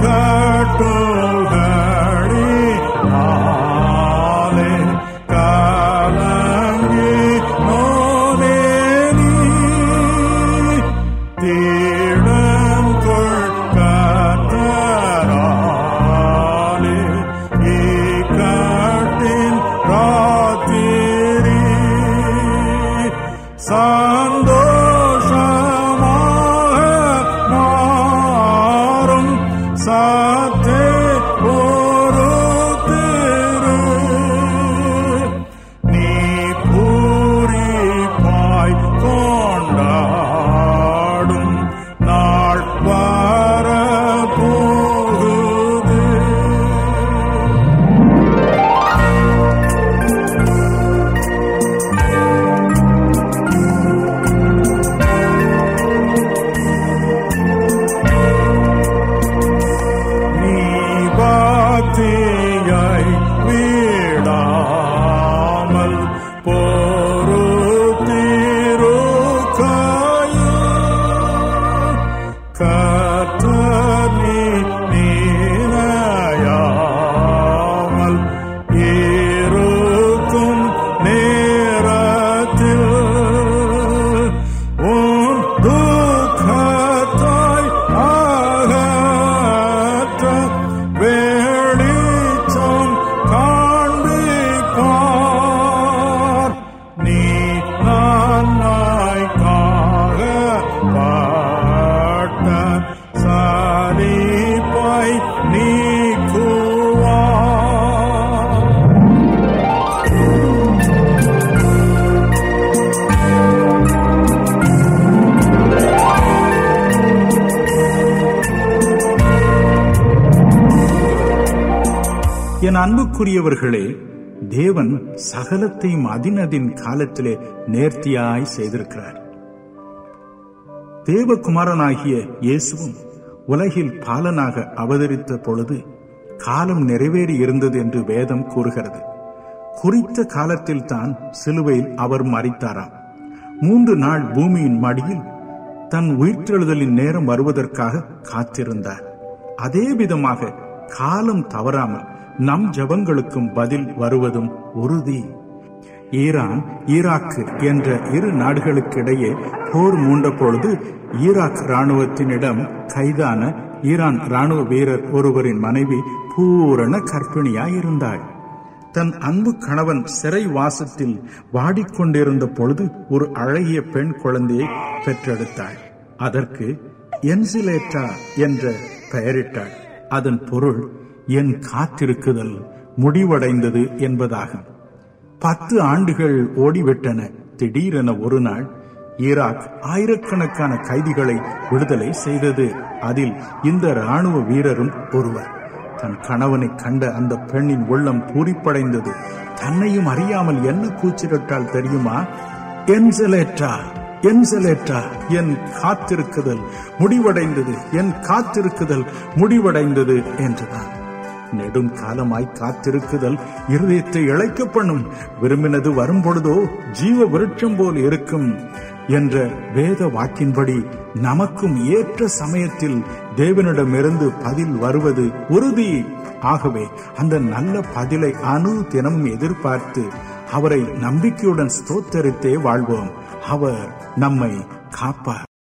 நாளே கலங்கி நோனேனி தேடம் கொள்கத்தராலே இக்கட்டின் ராத்திரி சந்தோஷமாக மாறும் சாத்தே ஒரு திரு நீ பூரிப்பாய் கொண்டாடும் நாள் வர போகுது நீ பக்தியை விடாமல் பொறுத்திருக்கையில் கர்த்தனி நீனையாமல் இருக்கும் நேரத்தில் உன் துக்கத்தாய் அகற்ற வெளிச்சம் காண்பிப்பார் நீ நன்னாய் காகப்பட்ட சலிப்பாய் நீக்குவார் என் அன்புக்குரியவர்களே தேவன் சகலத்தையும் அதினதின் காலத்திலே நேர்த்தியாய் செய்திருக்கிறார் தேவகுமாரனாகிய இயேசுவும் உலகில் பாலனாக அவதரித்த பொழுது காலம் நிறைவேறி இருந்தது என்று வேதம் கூறுகிறது குறித்த காலத்தில் தான் சிலுவையில் அவர் மறித்தாராம் மூன்று நாள் பூமியின் மடியில் தன் உயிர்த்தெழுதலின் நேரம் வருவதற்காக காத்திருந்தார் அதே விதமாக காலம் தவறாமல் நம் ஜபங்களுக்கும் பதில் வருவதும் உறுதி ஈரான் ஈராக்கு என்ற இரு நாடுகளுக்கிடையே போர் மூண்ட பொழுது ஈராக் ராணுவத்தினிடம் கைதான ஈரான் ராணுவ வீரர் ஒருவரின் மனைவி பூரண கர்ப்பிணியாயிருந்தாள் தன் அன்பு கணவன் சிறை வாசத்தில் வாடிக்கொண்டிருந்த பொழுது ஒரு அழகிய பெண் குழந்தையை பெற்றெடுத்தாள் அதற்கு என்சிலேட்டா என்ற பெயரிட்டாள் அதன் பொருள் என் காத்திருக்குதல் முடிவடைந்தது என்பதாகும் பத்து ஆண்டுகள் ஓடிவிட்டன திடீரென ஒரு நாள் ஈராக் ஆயிரக்கணக்கான கைதிகளை விடுதலை செய்தது அதில் இந்த ராணுவ வீரரும் ஒருவர் தன் கணவனை கண்ட அந்த பெண்ணின் உள்ளம் பூரிப்படைந்தது தன்னையும் அறியாமல் என்ன கூச்சிரட்டால் தெரியுமா என்சலேட்டா என்சலேட்டா என் காத்திருக்குதல் முடிவடைந்தது என் காத்திருக்குதல் முடிவடைந்தது என்றுதான் நெடும் காலமாய் காத்திருக்குதல் இருதயத்தை இழைக்க பண்ணும் விரும்பினது வரும்பொழுதோ ஜீவ விருட்சம் போல் இருக்கும் என்ற வேத வாக்கின்படி நமக்கும் ஏற்ற சமயத்தில் தேவனிடமிருந்து பதில் வருவது உறுதி ஆகவே அந்த நல்ல பதிலை அணு தினமும் எதிர்பார்த்து அவரை நம்பிக்கையுடன் ஸ்தோத்தரித்தே வாழ்வோம் அவர் நம்மை காப்பார்